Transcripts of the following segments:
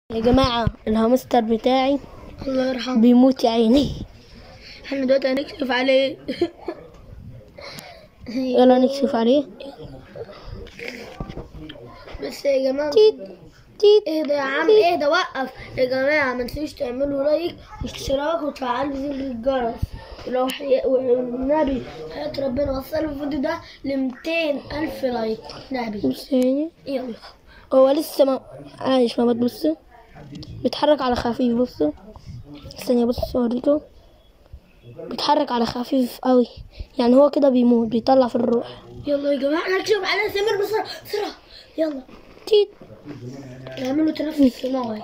يا جماعة الهامستر بتاعي الله يرحمه بيموت يا عيني احنا دلوقتي هنكشف عليه يلا نكشف عليه بس يا جماعة تيت تيت اهدى يا عم اهدى وقف يا جماعة ما تنسوش تعملوا لايك واشتراك وتفعلوا زر الجرس ولو حي... والنبي حياة ربنا وصلوا الفيديو ده ل 200 ألف لايك نبي بص يعني يلا هو لسه ما عايش ما بتبص بيتحرك على خفيف بص ثانية بص اوريكم بيتحرك على خفيف قوي يعني هو كده بيموت بيطلع في الروح يلا يا جماعة نكشف على سمير بسرعة بسرعة يلا تيت نعمله تنفس صناعي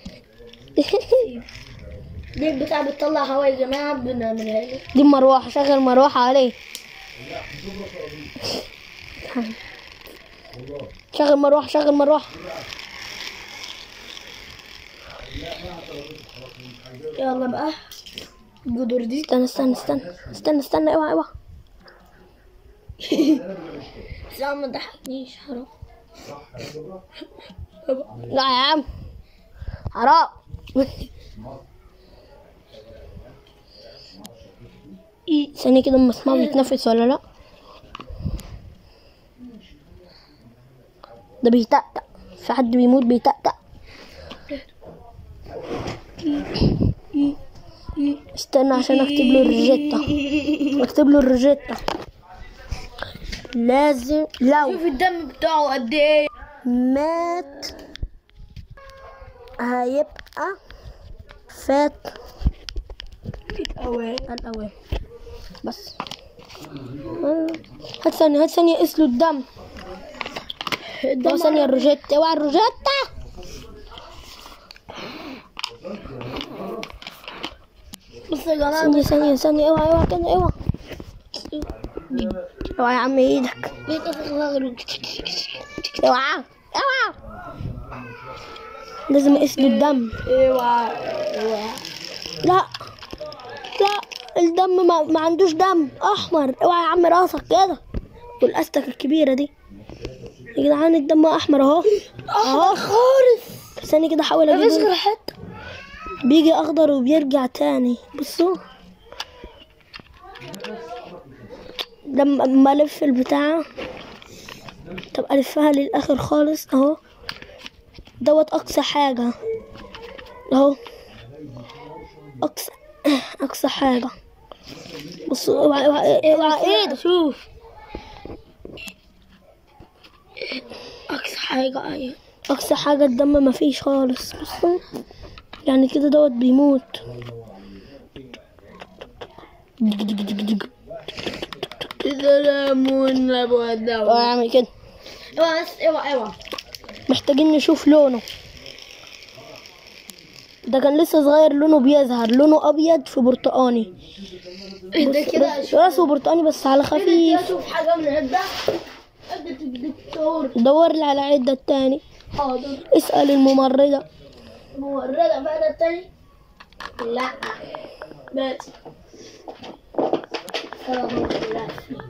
دي البتاع بتطلع هوا يا جماعة بنعملها له دي مروحة شغل مروحة عليه شغل مروحة شغل مروحة يلا بقى الجدر دي استنى استنى استنى استنى استنى اوعى اوعى لا ما تضحكنيش حرام لا يا عم حرام إيه، ثانية كده اما اسمعه بيتنفس ولا لا ده بيتأتأ في حد بيموت بيتأتأ استنى عشان اكتب له الروجيتا اكتب له الروجيتا لازم لو شوف الدم بتاعه قد ايه مات هيبقى فات اوان الأوان بس هات ثانية هات ثانية قيس له الدم هات ثانية الروجيتا اوعى الروجيتا بص يا جماعة ثانية ثانية ثانية اوعى اوعى كده اوعى اوعى يا عم ايدك بيت اصغر اوعى اوعى لازم اقيس له الدم اوعى اوعى لا لا الدم ما, ما عندوش دم احمر اوعى يا عم راسك كده والاستك الكبيره دي يا جدعان الدم احمر اهو اهو خالص ثانية كده احاول مفيش اجيب غير حتة بيجي اخضر وبيرجع تاني بصوا لما اما الف البتاع طب الفها للاخر خالص اهو دوت اقصى حاجة اهو اقصى اقصى حاجة بصوا اوعى اوعى اوعى ايه ده شوف اقصى حاجة ايوه اقصى حاجة الدم مفيش خالص بصوا يعني كده دوت بيموت سلامون ابو الدواء اوعى اعمل كده اوعى بس اوعى اوعى محتاجين نشوف لونه ده كان لسه صغير لونه بيظهر لونه ابيض في برتقاني ده كده راسه برتقاني بس على خفيف اشوف حاجة من عدة عدة الدكتور دور لي على عدة التاني حاضر اسأل الممرضة مورده بقى التاني لا بس خلاص لا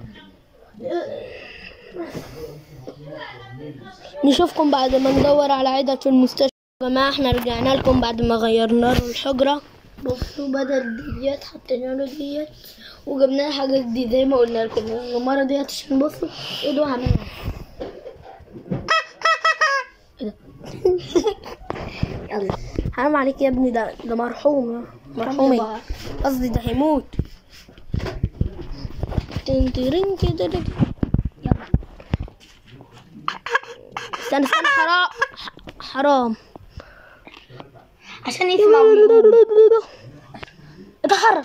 نشوفكم بعد ما ندور على عدة في المستشفى يا جماعة احنا رجعنا لكم بعد ما غيرنا له الحجرة بصوا بدل ديت حطينا له ديت وجبنا له حاجة جديدة زي ما قلنا لكم المرة ديت عشان بصوا ايده عاملها ايه ده يلا حرام عليك يا ابني ده ده مرحوم مرحومي قصدي ده هيموت تن ترن كده ده. يلا استنى استنى حرام ح- حرام عشان يسمع اتحرك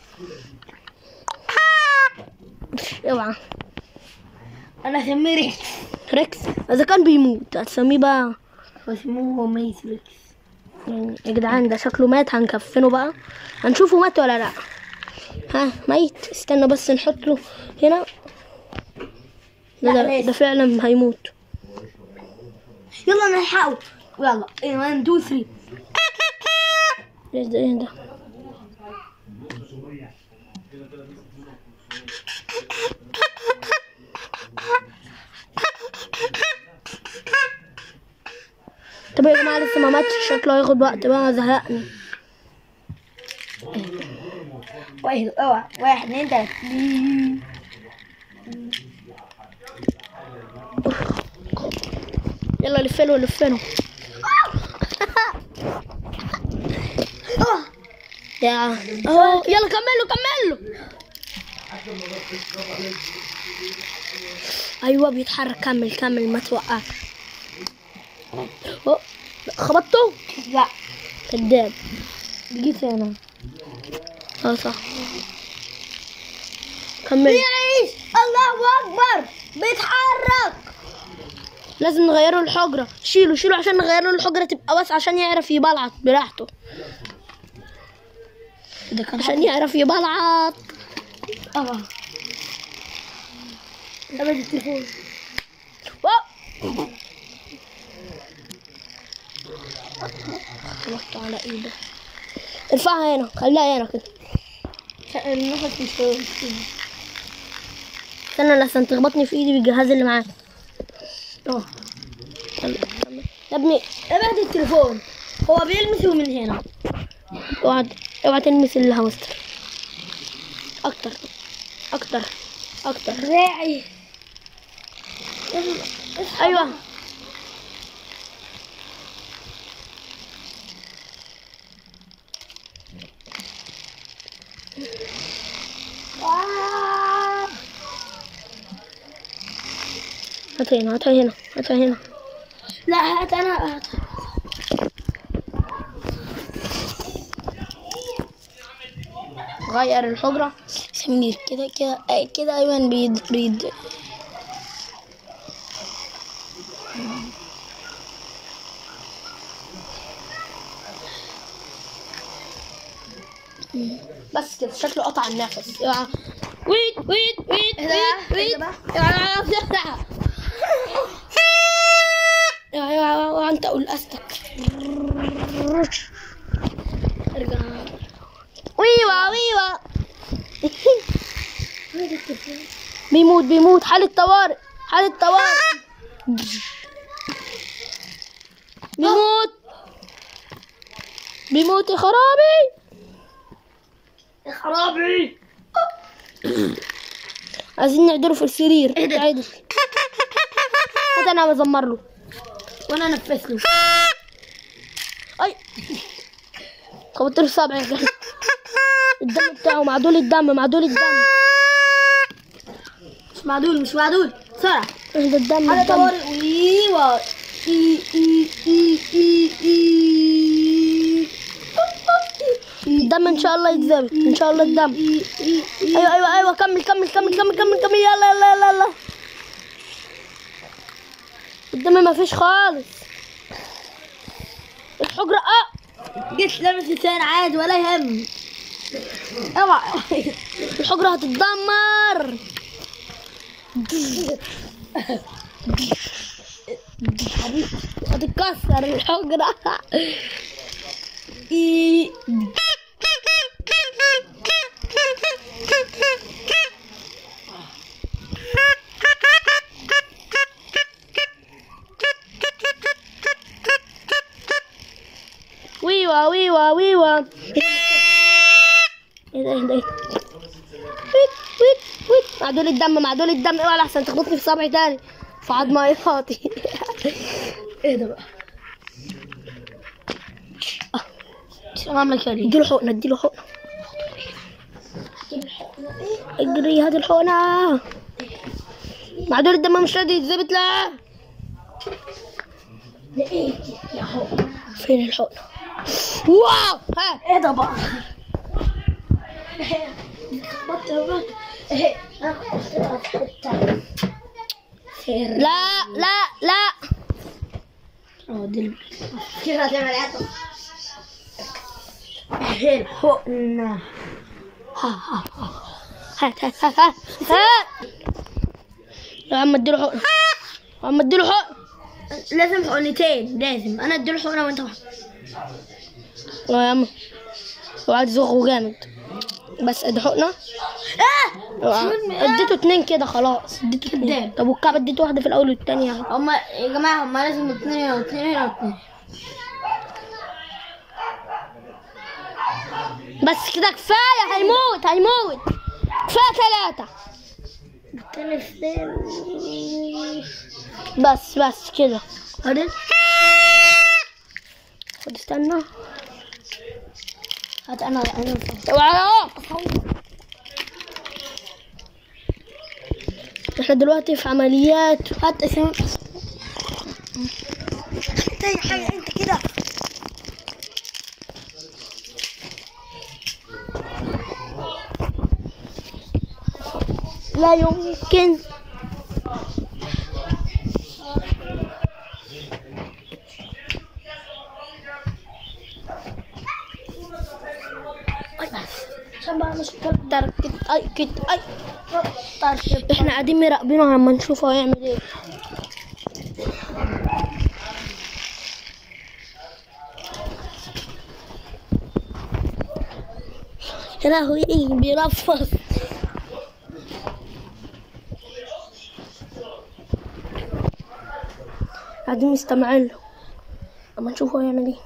اوعى انا سميه ريكس اذا كان بيموت هتسميه بقى واسمه ميسريكس يعني يا جدعان ده شكله مات هنكفنه بقى هنشوفه مات ولا لا ها ميت استنى بس نحط له هنا ده, لا، ده, لازم. ده فعلا هيموت يلا نلحقه يلا 1 2 3 ايه ده ايه ده طب يا جماعه لسه ما ماتش شكله هياخد وقت بقى زهقني واحد اوعى واحد اتنين تلاته يلا لفله لفله يا اهو يلا كملوا كملوا ايوه بيتحرك كمل كمل ما توقعش أوه، خبطته لا كداب جيت هنا اه صح كمل بيعيش الله اكبر بيتحرك لازم نغيره الحجرة شيله شيله عشان نغيره الحجرة تبقى واسعة عشان يعرف يبلعط براحته ده كان عشان يعرف يبلعط اه ابعد التليفون واو. خبطت على ايده ارفعها هنا خليها هنا كده النفس مش طويل. استنى لسه تخبطني في ايدي بالجهاز اللي معاك اه يلا كمل. يا ابني ابعد التليفون هو بيلمسه من هنا اوعى اوعى تلمس الهامستر اكتر اكتر اكتر راعي ايوه آه. هات هنا هات هنا هات هنا لا هات انا هات غير الحجرة سمير كده كده أي- كده ايمن بيد بيد بس كده شكله قطع النفس اوعى. ويت ويت ويت اهدى ويت بقى، ويت اهدى اوعى اوعى اوعى اوعى انت قول استك ارجع ويوا ويوا بيموت بيموت حالة طوارئ حالة طوارئ بيموت بيموت يا خرابي يا خرابي عايزين نعدله في السرير عدل هات انا بزمر له وانا انفس له اي خبطت له الصابع يا جدع. الدم بتاعه معدول الدم معدول الدم مش معدول مش معدول بسرعة ده الدم هذا الدم. طوارئ ايوه اي اي اي اي اي الدم ان شاء الله يتظبط ان شاء الله الدم اي اي اي ايوه ايوه ايوه كمل كمل كمل كمل كمل كمل يلا يلا يلا يلا الدم ما فيش خالص الحجرة اه جيت لابس لسان عادي ولا يهم اوعى الحجرة هتتدمر هتتكسر الحجرة اي ويوا ويوا ويوا ايه ده ايه ده ايه ويت ويت ويت معدول الدم معدول الدم اوعى احسن تخبطني في صبعي تاني في عظمة فاضي ايه ده بقى عاملة كده اديله حقنة اديله حقنة اجري هات الحقنة معدول الدم مش راضي يتظبط لا لقيت يا هو فين الحقنة واو ها ايه ده بقى خبطت الرد ايه انا حطيتها في حته خير لا لا لا اه دي كده هتعمل عطل ايه الحقنة ها ها ها هات هات هات هات هات يا عم اديله حقنة يا عم اديله حقنة لازم حقنتين لازم انا اديله حقنة وانت واحدة اه يا عم هو قاعد يزغه جامد بس ادي حقنة اه اه، شو- اديته اتنين كده خلاص اديته اتنين كداب. طب والكعب اديته واحدة في الأول والتانية هما يا جماعة هما لازم اتنين هنا واتنين هنا واتنين بس كده كفاية هيموت هيموت كفاية ثلاثة التاني اثنين بس بس كده بعدين خد استنى هات انا انا اوعى اهو احنا دلوقتي في عمليات هات اسم انت اي حاجه انت كده لا يمكن عشان بقى مش كتر كت اي كت اي طرشب احنا قاعدين مراقبينه لما نشوفه هيعمل ايه يا لهوي ايه بيرفض قاعدين مستمعين له لما نشوفه هيعمل ايه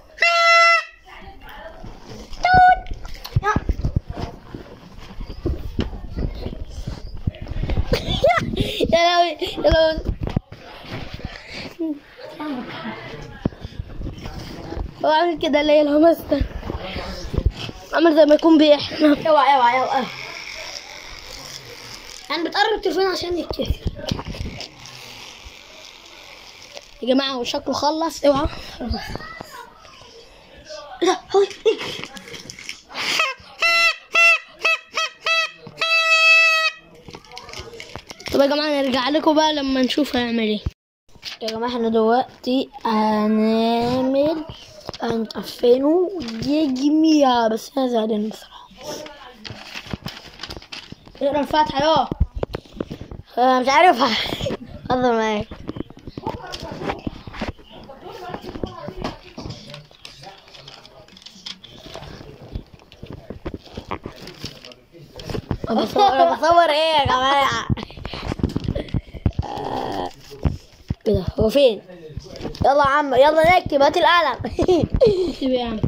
يا لهوي يا لهوي هو عامل كده ليه الهمستر عامل زي ما يكون بيحلم اوعى اوعى اوعى انا بتقرب التليفون عشان يتكسر يا جماعة هو شكله خلص اوعى لا هو طب يا جماعة نرجع لكم بقى لما نشوف هيعمل ايه يا جماعة احنا دلوقتي هنعمل هنطفينه يجميع بس انا زعلان بصراحة اقرا الفاتحة يا انا مش عارف هزر معاك أنا بصور أنا بصور ايه يا جماعه ايه ده هو فين؟ يلا يا عم يلا نكتب هات القلم سيب يا عم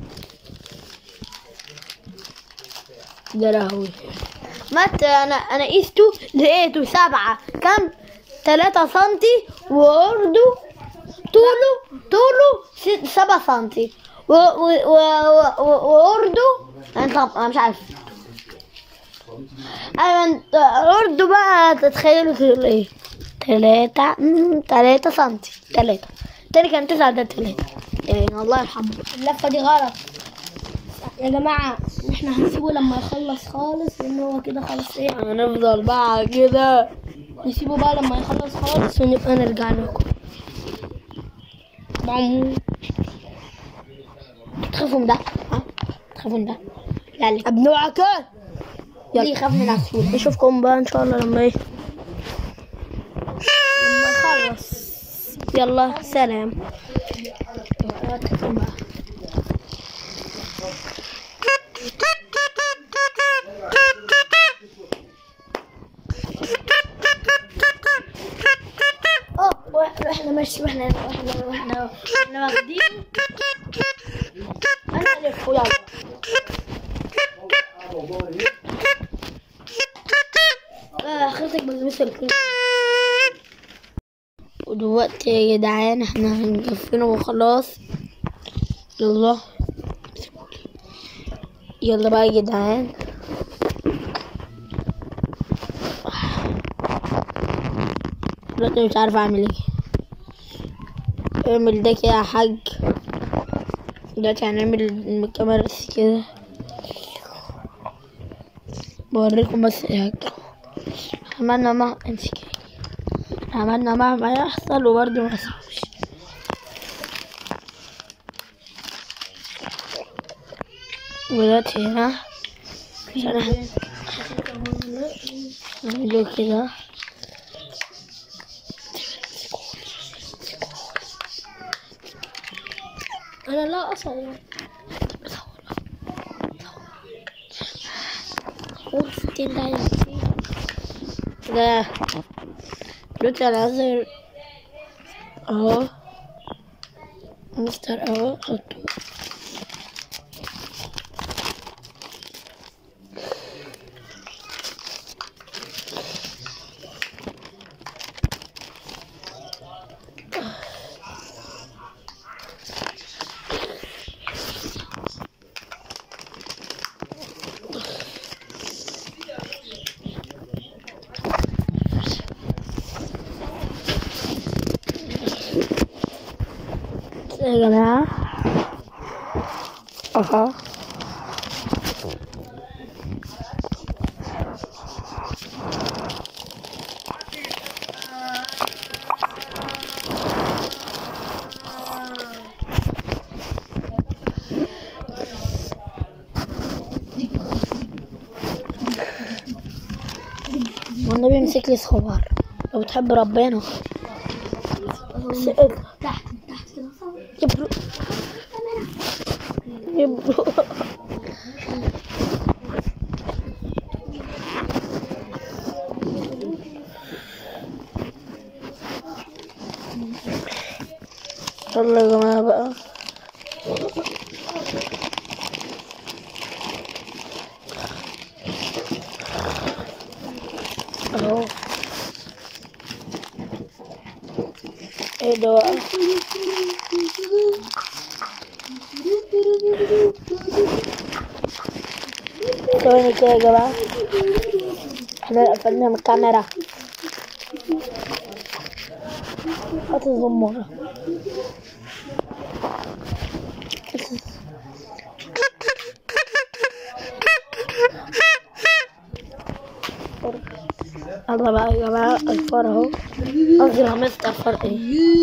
ده لهوي مت انا انا قيسته لقيته سبعة كم تلاتة سنتي وعرضه طوله طوله ست سبعة سنتي و- و- و- و- وعرضه انا طب انا مش عارف انا عرضه بقى تتخيلوا طول ايه تلاتة مم، تلاتة سنتي تلاتة التاني كان تسعة ده تلاتة يعني الله يرحمه اللفة دي غلط يا جماعة احنا هنسيبه لما يخلص خالص لان هو كده خلاص ايه هنفضل بقى كده نسيبه بقى لما يخلص خالص ونبقى نرجع لكم طبعا تخافوا من ده ها تخافوا من ده لا لا ابنوعك يلا يخاف من العصفور نشوفكم بقى ان شاء الله لما ايه لما يخلص يلا سلام اه واحنا ماشي واحنا واحنا واحنا واحنا واخدين انا الف يلا اه خلصك بس الكل ودلوقتي يا جدعان احنا هنقفله وخلاص يلا يلا بقى يا جدعان دلوقتي مش عارف اعمل ايه اعمل ده كده يا حاج دلوقتي هنعمل الكاميرا بس كده بوريكم بس ايه عملنا ما امسك عملنا مهما يحصل وبرضه ما يحصلش ودلوقتي هنا عشان احنا نعمله كده انا لا اصور وستين ده ده دلوقتي انا عايز اهو مستر اهو حطه يا جماعة اها والنبي يمسك لي صور لو تحب ربنا سئل تحت تحت كده صور يبرو يبرو يلا يا جماعة بقى اهو ايه ده بقى ثواني كده يا جماعة احنا قفلنا من الكاميرا هات الزمارة يلا بقى يا جماعة الفار اهو قصدي الهامستر فار ايه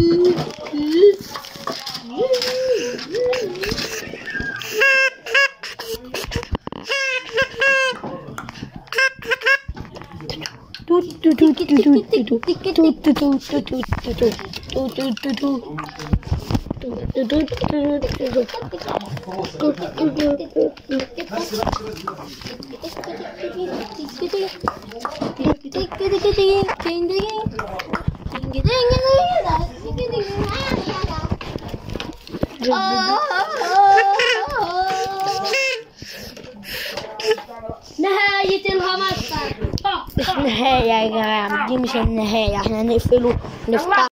نهاية الهامستر مش نهاية يا جماعة دي مش النهاية احنا هنقفله نفتح